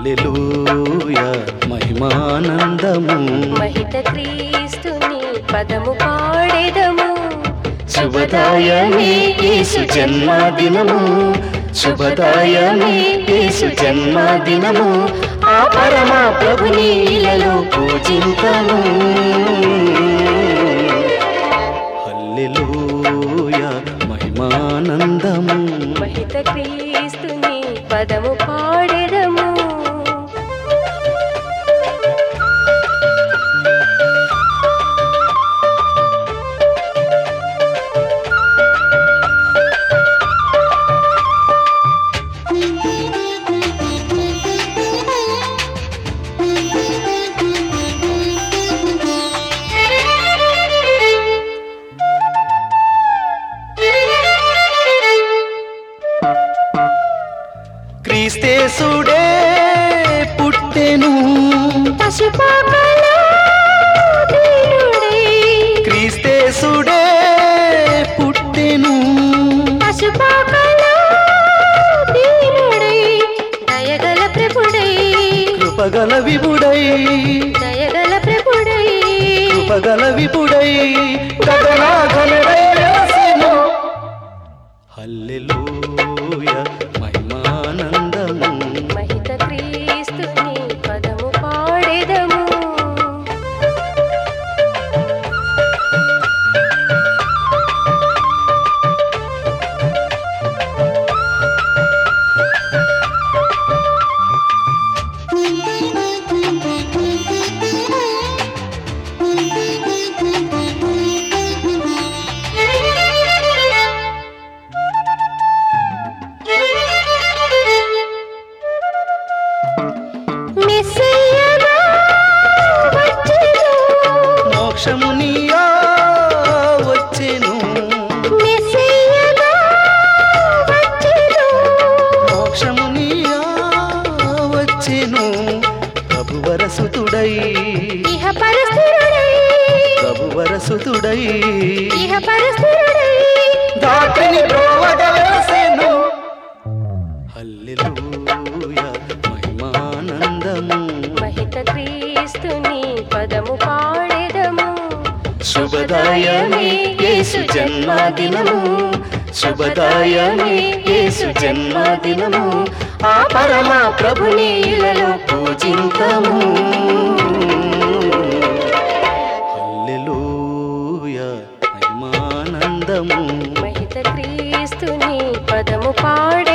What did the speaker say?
హల్లెలూయా మహిమానందము మహిత క్రీస్తుని పదము పాడెదము శుభదాయమే యేసు జన్మదినము శుభదాయమే యేసు జన్మదినము ఆ పరమ ప్రభుని ఇలలో పూజింతము హల్లెలూయా మహిమానందము మహిత క్రీస్తుని పదము పాడెదము క్రీస్తేసుడే పుట్టెను పశుపాకలో దీనుడై క్రీస్తేసుడే పుట్టెను పశుపాకలో దీనుడై దయగల ప్రభుడై కృపగల విభుడై దయగల ప్రభుడై కృపగల విభుడై గగనాఘనుడై వెలసెను. హల్లెలూయా మహిమానందము మహిత క్రీస్తుని పదము పాడెదము మెస్సయ్యగా వచ్చెను మోక్షమునియా వచ్చెను మెస్సయ్యగా వచ్చెను మోక్షమునియా వచ్చెను ప్రభువరసుతుడై ఇహ పరస్థిరుడై ప్రభువరసుతుడై ఇహ పరస్థిరుడై దాటిని బ్రోవగలసెను హల్లెలూయా మహిమానందము మహిత క్రీస్తుని పదము పాడెదము శుభదాయమే యేసు జన్మదినము శుభదాయమే యేసు జన్మదినము ఆ పరమ ప్రభుని ఇలలో పూజింతము హల్లెలూయా మహిమానందము మహిత క్రీస్తుని పదము పాడెదము